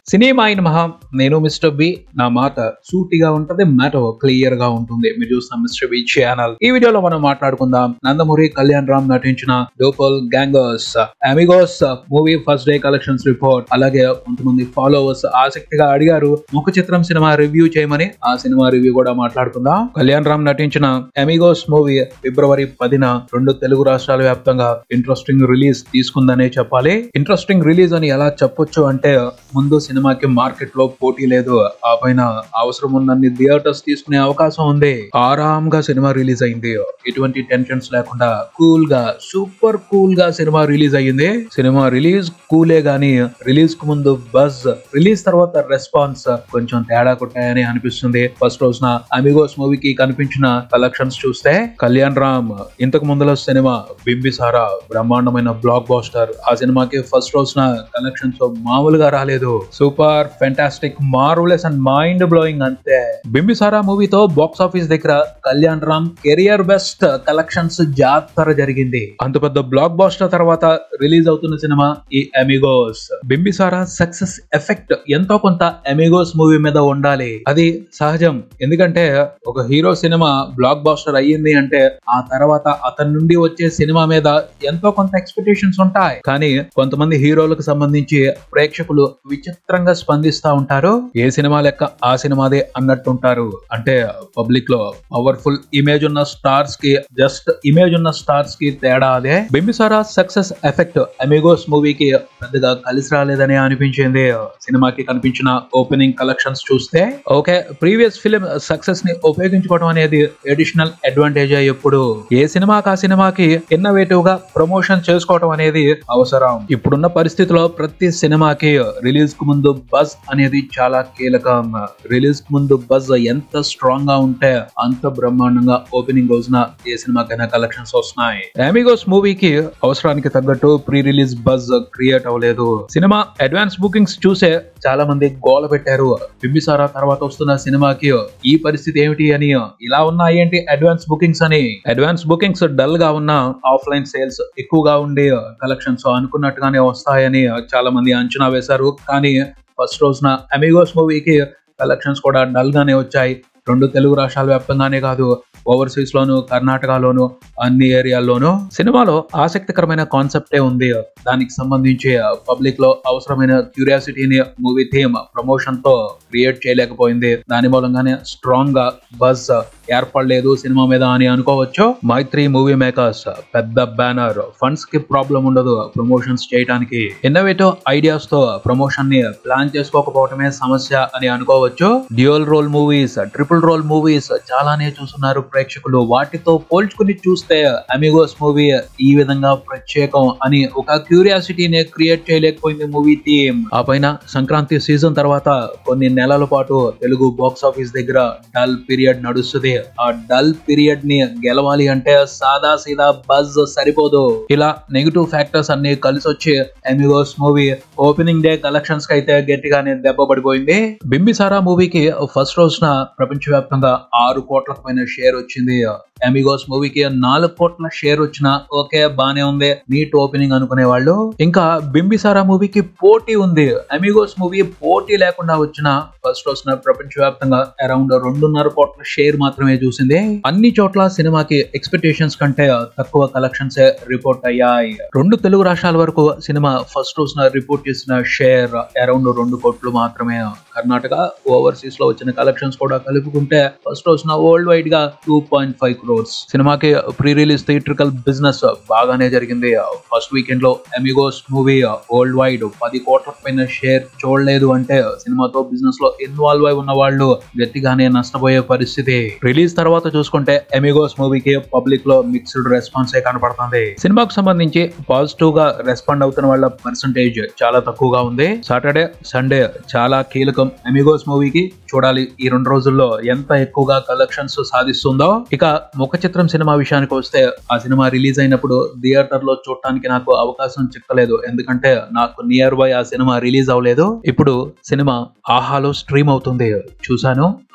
cinema అయిన మహా నేను మిస్టర్ బి నా మాట సూటిగా ఉంటది మ్యాటర్ క్లియర్ గా ఉంటుంది మీరు చూస్తున్న మిస్టర్ బి ఛానల్ ఈ వీడియోలో మనం మాట్లాడుకుందాం నందమూరి కళ్యాణ్ రామ్ నటించిన doppelgangers Amigos movie first day collections report అలాగే కొంతమంది ఫాలోవర్స్ ఆసక్తిగా అడిగారు ముఖ చిత్రం సినిమా రివ్యూ చేయమని ఆ సినిమా రివ్యూ కూడా మాట్లాడుకుందాం కళ్యాణ్ రామ్ నటించిన అమిగోస్ మూవీ ఫిబ్రవరి పదిన రెండు తెలుగు రాష్ట్రాల వ్యాప్తంగా ఇంట్రెస్టింగ్ రిలీజ్ తీసుకుందనే చెప్పాలి ఇంట్రెస్టింగ్ రిలీజ్ అని ఎలా చెప్పొచ్చు అంటే ముందు సినిమాకి మార్కెట్ లో పోటీ లేదు ఆ పైన అవసరం ఉన్నన్ని థియేటర్స్ తీసుకునే అవకాశం ఉంది ఆరామ్ గా సినిమా రిలీజ్ అయింది ఎటువంటి టెన్షన్స్ లేకుండా కూల్ గా సూపర్ కూల్ గా సినిమా రిలీజ్ అయ్యింది సినిమా రిలీజ్ కూలే గానీ రిలీజ్ కు ముందు బజ్ రిలీజ్ తర్వాత రెస్పాన్స్ కొంచెం తేడా కొట్టాయని అనిపిస్తుంది ఫస్ట్ రోజున అమిగోస్ మూవీకి కనిపించిన కలెక్షన్స్ చూస్తే కళ్యాణ్ రామ్ ఇంతకు ముందుల సినిమా బింబిసారా బ్రహ్మాండమైన బ్లాక్ బాస్టర్ ఆ సినిమాకి ఫస్ట్ రోజున కలెక్షన్స్ మామూలుగా రాలేదు super fantastic marvellous and mind blowing అంతే బింబిసారా మూవీతో బాక్స్ ఆఫీస్ దగ్గర Kalyan Ram career best collections జాతర జరిగింది అంత పెద్ద బ్లాక్ బాస్టర్ తర్వాత రిలీజ్ అవుతున్న సినిమా ఈ అమిగోస్ బింబిసారా సక్సెస్ ఎఫెక్ట్ ఎంతో కొంత అమిగోస్ మూవీ మీద ఉండాలి అది సహజం ఎందుకంటే ఒక హీరో సినిమా బ్లాక్ బాస్టర్ అయ్యింది అంటే ఆ తర్వాత అతని నుండి వచ్చే సినిమా మీద ఎంతో కొంత ఎక్స్పెక్టేషన్స్ ఉంటాయి కానీ కొంతమంది హీరోలకు సంబంధించి ప్రేక్షకులు విచిత్రంగా స్పందిస్తా ఉంటారు ఏ సినిమా లెక్క ఆ సినిమాదే అన్నట్టుంటారు అంటే పబ్లిక్ లో పవర్ఫుల్ ఇమేజ్ ఉన్న స్టార్స్ కి జస్ట్ ఇమేజ్ ఉన్న స్టార్స్ కి తేడా అదే బింబిసారా సక్సెస్ ఎఫెక్ట్ అమిగోస్ మూవీకి పెద్దగా కలిసి రాలేదని అనిపించింది సినిమాకి కనిపించిన ఓపెనింగ్ కలెక్షన్స్ చూస్తే ఓకే ప్రీవియస్ ఫిలిం సక్సెస్ ని ఉపయోగించుకోవడం అనేది ఎడిషనల్ అడ్వాంటేజ్ ఎప్పుడు ఏ సినిమాకి ఆ సినిమాకి ఇన్నోవేటివ్ గా ప్రమోషన్ చేసుకోవడం అనేది అవసరం ఇప్పుడున్న పరిస్థితిలో ప్రతి సినిమాకి రిలీజ్ కు ముందు బజ్ అనేది చాలా కీలకం రిలీజ్ కు ముందు బజ్ ఎంత స్ట్రాంగ్ గా ఉంటే అంత బ్రహ్మాండంగా ఓపెనింగ్ రోజున ఏ సినిమాకైనా కలెక్షన్స్ వస్తున్నాయి అమిగోస్ మూవీకి అవసరానికి తగ్గట్టు ప్రీ రిలీజ్ బజ్ క్రియేట్ అవ్వలేదు సినిమా అడ్వాన్స్ బుకింగ్స్ చూసే చాలా మంది గోల పెట్టారు బింబిసారా తర్వాత వస్తున్న సినిమాకి ఈ పరిస్థితి ఏమిటి అని ఇలా ఉన్నాయి ఏంటి అడ్వాన్స్ బుకింగ్స్ అని అడ్వాన్స్ బుకింగ్స్ డల్ గా ఉన్న ఆఫ్లైన్ సేల్స్ ఎక్కువగా ఉండి కలెక్షన్స్ అనుకున్నట్టుగానే వస్తాయని చాలా మంది అంచనా వేశారు కానీ ఫస్ట్ రోజున అమిగోస్ మూవీకి కలెక్షన్స్ కూడా డల్ గానే వచ్చాయి రెండు తెలుగు రాష్ట్రాల వ్యాప్తంగానే కాదు ఓవర్సీస్ లోను కర్ణాటకలోను అన్ని ఏరియాల్లోనూ సినిమాలో ఆసక్తికరమైన కాన్సెప్టే ఉంది దానికి సంబంధించి పబ్లిక్ లో అవసరమైన క్యూరియాసిటీని మూవీ థీమ్ ప్రమోషన్ తో క్రియేట్ చేయలేకపోయింది దాని మూలంగానే స్ట్రాంగ్ గా బజ్ ఏర్పడలేదు సినిమా మీద అని అనుకోవచ్చు మైత్రి మూవీ మేకర్స్ పెద్ద బ్యానర్ ఫండ్స్ కి ప్రాబ్లం ఉండదు ప్రమోషన్స్ చేయడానికి ఇన్నోవేటివ్ ఐడియాస్ తో ప్రమోషన్ ని ప్లాన్ చేసుకోకపోవటమే సమస్య అని అనుకోవచ్చు dual role movies triple role movies చాలానే చూస్తున్నారు ప్రేక్షకులు వాటితో పోల్చుకుని చూస్తే అమిగోస్ మూవీ ఈ విధంగా ప్రత్యేకం అని ఒక క్యూరియాసిటీని క్రియేట్ చేయలేకపోయింది మూవీ థీమ్ ఆ పైన సంక్రాంతి సీజన్ తర్వాత కొన్ని నెలల పాటు తెలుగు బాక్స్ ఆఫీస్ దగ్గర డల్ పీరియడ్ నడుస్తుంది ఆ డల్ పీరియడ్ ని గెలవాలి అంటే సాదా సీదా బజ్ సరిపోదు ఇలా నెగిటివ్ ఫ్యాక్టర్స్ అన్ని కలిసి వచ్చి Amigos movie opening day collections కి అయితే గట్టిగానే దెబ్బ పడిపోయింది బింబిసారా మూవీకి ఫస్ట్ రోజున ప్రపంచవ్యాప్తంగా ఆరు కోట్లకు పైన షేర్ వచ్చింది అమిగోస్ మూవీకి నాలుగు కోట్ల షేర్ వచ్చిన ఓకే బానే ఉంది నీట్ ఓపెనింగ్ అనుకునే వాళ్ళు ఇంకా బింబిసారా మూవీకి పోటీ ఉంది అమిగోస్ మూవీ పోటీ లేకుండా వచ్చిన ఫస్ట్ రోజున ప్రపంచవ్యాప్తంగా అరౌండ్ రెండున్నర కోట్ల షేర్ మాత్రమే చూసింది అన్ని చోట్ల సినిమాకి ఎక్స్పెక్టేషన్స్ కంటే తక్కువ కలెక్షన్స్ రిపోర్ట్ అయ్యాయి రెండు తెలుగు రాష్ట్రాల వరకు సినిమా ఫస్ట్ రోజున రిపోర్ట్ చేసిన షేర్ అరౌండ్ రెండు కోట్లు మాత్రమే కర్ణాటక ఓవర్సీస్ లో వచ్చిన కలెక్షన్స్ కూడా కలుపుకుంటే ఫస్ట్ రోజున వరల్డ్ వైడ్ గా టూ పాయింట్ ఫైవ్ క్రోర్స్ సినిమాకి ప్రీ రిలీజ్ థియేట్రికల్ బిజినెస్ బాగానే జరిగింది ఫస్ట్ వీకెండ్ లో ఎమిగోస్ మూవీ వరల్డ్ వైడ్ పది కోట్ల పైన షేర్ చూడలేదు అంటే సినిమాతో బిజినెస్ లో ఇన్వాల్వ్ అయి ఉన్న వాళ్ళు గట్టిగానే నష్టపోయే పరిస్థితి రిలీజ్ తర్వాత చూసుకుంటే ఎమిగోస్ మూవీకి పబ్లిక్ లో మిక్స్డ్ రెస్పాన్స్ కనపడుతుంది సినిమాకు సంబంధించి పాజిటివ్ గా రెస్పాండ్ అవుతున్న వాళ్ళ పర్సంటేజ్ చాలా తక్కువగా ఉంది సాటర్డే సండే చాలా కీలకం ఎమిగోస్ మూవీకి చూడాలి ఈ రెండు రోజుల్లో ఎంత ఎక్కువగా కలెక్షన్స్ సాధిస్తుందో ఇక ముఖ చిత్రం సినిమా విషయానికి వస్తే ఆ సినిమా రిలీజ్ అయినప్పుడు థియేటర్ లో చూడటానికి నాకు అవకాశం చిక్కలేదు ఎందుకంటే నాకు నియర్ బై ఆ సినిమా రిలీజ్ అవ్వలేదు ఇప్పుడు సినిమా ఆహాలో స్ట్రీమ్ అవుతుంది చూశాను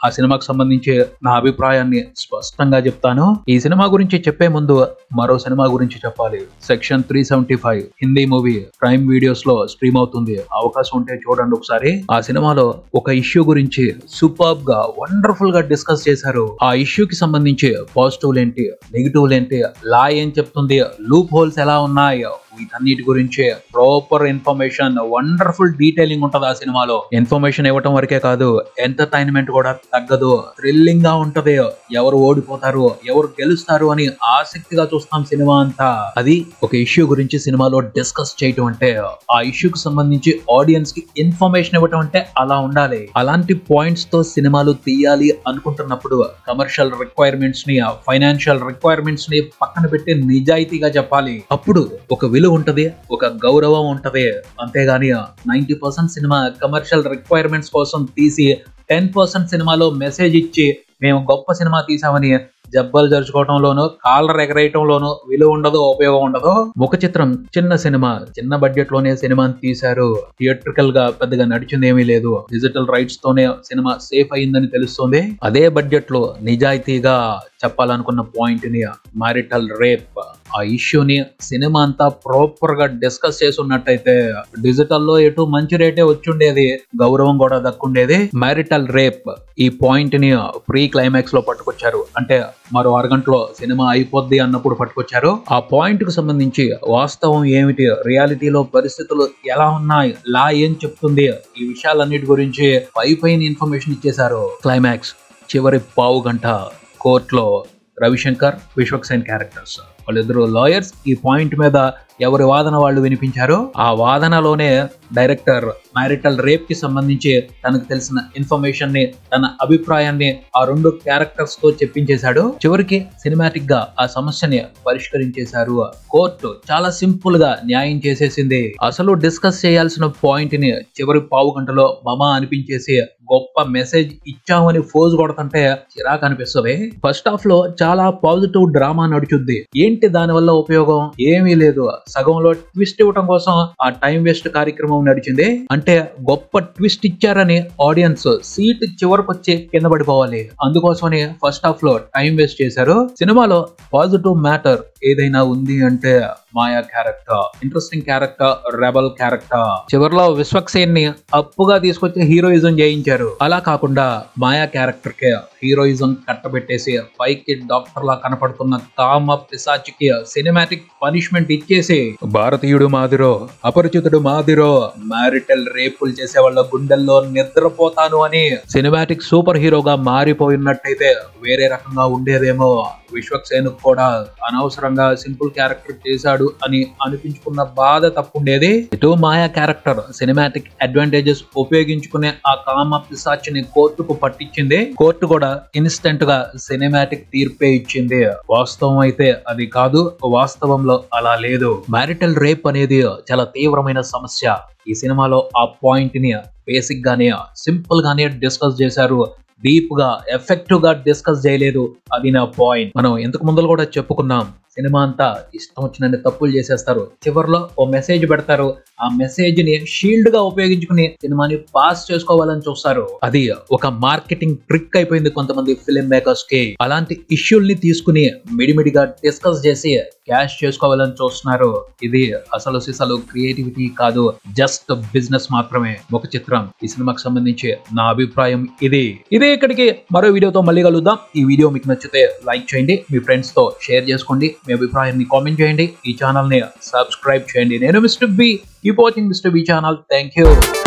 ఆ సినిమాకు సంబంధించి నా అభిప్రాయాన్ని స్పష్టంగా చెప్తాను ఈ సినిమా గురించి చెప్పే ముందు మరో సినిమా గురించి చెప్పాలి section three seventy five Hindi movie prime videos లో స్ట్రీమ్ అవుతుంది అవకాశం ఉంటే చూడండి ఒకసారి ఆ సినిమాలో ఒక ఇష్యూ గురించి సూపర్ గా వండర్ఫుల్ గా డిస్కస్ చేశారు ఆ ఇష్యూకి సంబంధించి పాజిటివ్లు ఏంటి నెగిటివ్లు ఏంటి లా ఏం చెప్తుంది లూప్ హోల్స్ ఎలా ఉన్నాయి వీటన్నిటి గురించి ప్రాపర్ ఇన్ఫర్మేషన్ వండర్ఫుల్ డీటెయిలింగ్ ఉంటది ఆ సినిమాలో ఇన్ఫర్మేషన్ ఇవ్వటం వరకే కాదు ఎంటర్టైన్మెంట్ కూడా తగ్గదు థ్రిల్లింగ్ గా ఉంటది ఎవరు ఓడిపోతారు ఎవరు గెలుస్తారు అని ఆసక్తిగా చూస్తాం సినిమా అంతా అది ఒక ఇష్యూ గురించి సినిమాలో డిస్కస్ చేయటం అంటే ఆ ఇష్యూకి సంబంధించి ఆడియన్స్ కి ఇన్ఫర్మేషన్ ఇవ్వటం అంటే అలా ఉండాలి అలాంటి పాయింట్స్ తో సినిమాలు తీయాలి అనుకుంటున్నప్పుడు కమర్షియల్ రిక్వైర్మెంట్స్ ని ఫైనాన్షియల్ రిక్వైర్మెంట్స్ ని పక్కన పెట్టి నిజాయితీగా చెప్పాలి అప్పుడు ఒక విలువ ఉంటది ఒక గౌరవం ఉంటది అంతేగాని నైన్టీ పర్సెంట్ సినిమా కమర్షియల్ రిక్వైర్మెంట్స్ కోసం తీసి టెన్ పర్సెంట్ సినిమాలో మెసేజ్ ఇచ్చి మేము గొప్ప సినిమా తీసామని జబ్బలు జరుచుకోవడంలోనూ కాలర్ ఎగరేయటంలోనూ విలువ ఉండదు ఉపయోగం ఉండదు ముఖ చిత్రం చిన్న సినిమా చిన్న బడ్జెట్ లోనే సినిమాని తీశారు థియేట్రికల్ గా పెద్దగా నడిచింది ఏమీ లేదు డిజిటల్ రైట్స్ తోనే సినిమా సేఫ్ అయిందని తెలుస్తుంది అదే బడ్జెట్ లో నిజాయితీగా చెప్పాలనుకున్న పాయింట్ ని మ్యారిటల్ రేప్ ఆ ఇష్యూని సినిమా అంతా ప్రాపర్ గా డిస్కస్ చేసి ఉన్నట్టయితే డిజిటల్ లో ఎటు మంచి రేటే వచ్చుండేది గౌరవం కూడా దక్కుండేది మ్యారిటల్ రేప్ ఈ పాయింట్ ని ప్రీ క్లైమాక్స్ లో పట్టుకొచ్చారు అంటే మరో అరగంటలో సినిమా అయిపోద్ది అన్నప్పుడు పట్టుకొచ్చారు ఆ పాయింట్ కు సంబంధించి వాస్తవం ఏమిటి రియాలిటీలో పరిస్థితులు ఎలా ఉన్నాయి లా ఏం చెప్తుంది ఈ విషయాలన్నిటి గురించి పై పైన ఇన్ఫర్మేషన్ ఇచ్చేశారు క్లైమాక్స్ చివరి పావు గంట కోర్టులో రవిశంకర్ విశ్వక్సేన్ క్యారెక్టర్స్ వాళ్ళిద్దరు లాయర్స్ ఈ పాయింట్ మీద ఎవరి వాదన వాళ్ళు వినిపించారో ఆ వాదనలోనే డైరెక్టర్ మ్యారిటల్ రేప్ కి సంబంధించి తనకు తెలిసిన ఇన్ఫర్మేషన్ ని తన అభిప్రాయాన్ని ఆ రెండు క్యారెక్టర్స్ తో చెప్పించేశాడు చివరికి సినిమాటిక్ గా ఆ సమస్యని పరిష్కరించేశారు కోర్టు చాలా సింపుల్ గా న్యాయం చేసేసింది అసలు డిస్కస్ చేయాల్సిన పాయింట్ ని చివరి పావు గంటలో మమ అనిపించేసి గొప్ప మెసేజ్ ఇచ్చామని ఫోజ్ కొడుతుంటే చిరాకు అనిపిస్తుంది ఫస్ట్ హాఫ్ లో చాలా పాజిటివ్ డ్రామా నడుచుద్ది ఏంటి దాని వల్ల ఉపయోగం ఏమీ లేదు సగంలో ట్విస్ట్ ఇవ్వటం కోసం ఆ టైం వేస్ట్ కార్యక్రమం నడిచింది అంటే గొప్ప ట్విస్ట్ ఇచ్చారని ఆడియన్స్ సీట్ చివరికి వచ్చి కింద పడిపోవాలి అందుకోసమని ఫస్ట్ హాఫ్ లో టైం వేస్ట్ చేశారు సినిమాలో పాజిటివ్ మ్యాటర్ ఏదైనా ఉంది అంటే Maya character interesting character rebel character చివరిలో విశ్వక్సేన్ ని అప్పుగా తీసుకొచ్చి హీరోయిజం చేయించారు అలా కాకుండా మాయా క్యారెక్టర్ కి హీరోయిజం కట్టబెట్టేసి పైకి డాక్టర్ లా కనపడుతున్న కామ పిశాచికి సినిమాటిక్ పనిష్మెంట్ ఇచ్చేసి భారతీయుడు మాదిరో అపరిచితుడు మాదిరో మ్యారిటల్ రేపులు చేసే వాళ్ళ గుండెల్లో నిద్రపోతాను అని సినిమాటిక్ సూపర్ హీరోగా మారిపోయినట్టయితే వేరే రకంగా ఉండేదేమో విశ్వక్సేన్ కూడా అనవసరంగా సింపుల్ క్యారెక్టర్ చేశాడు అని అనిపించుకున్న బాధ తప్పుండేది ఇటు మాయా క్యారెక్టర్ సినిమాటిక్ అడ్వాంటేజెస్ ఉపయోగించుకునే ఆ కామ పిశాచిని కోర్టుకు పట్టించింది కోర్టు కూడా ఇన్స్టెంట్ గా సినిమాటిక్ తీర్పే ఇచ్చింది వాస్తవం అయితే అది కాదు వాస్తవంలో అలా లేదు మ్యారిటల్ రేప్ అనేది చాలా తీవ్రమైన సమస్య ఈ సినిమాలో ఆ పాయింట్ ని బేసిక్ గానే సింపుల్ గానే డిస్కస్ చేశారు డీప్ గా ఎఫెక్టివ్ గా డిస్కస్ చేయలేదు అది నా పాయింట్ మనం ఇంతకు ముందు కూడా చెప్పుకున్నాం సినిమా అంతా ఇష్టం వచ్చినన్ని తప్పులు చేసేస్తారు చివరిలో ఓ మెసేజ్ పెడతారు ఆ మెసేజ్ ని షీల్డ్ గా ఉపయోగించుకుని సినిమాని పాస్ చేసుకోవాలని చూస్తారు అది ఒక మార్కెటింగ్ ట్రిక్ అయిపోయింది కొంతమంది ఫిలిం మేకర్స్ కి అలాంటి ఇష్యూల్ని తీసుకుని మిడిమిడిగా డిస్కస్ చేసి క్యాష్ చేసుకోవాలని చూస్తున్నారు ఇది అసలు సిసలు క్రియేటివిటీ కాదు జస్ట్ బిజినెస్ మాత్రమే ఒక చిత్రం ఈ సినిమాకి సంబంధించి నా అభిప్రాయం ఇది ఇదే ఇక్కడికి మరో వీడియోతో మళ్ళీ కలుద్దాం ఈ వీడియో మీకు నచ్చితే లైక్ చేయండి మీ ఫ్రెండ్స్ తో షేర్ చేసుకోండి మీ అభిప్రాయాన్ని కామెంట్ చేయండి ఈ ఛానల్ ని సబ్స్క్రైబ్ చేయండి నేను mister B keep watching mister B channel thank you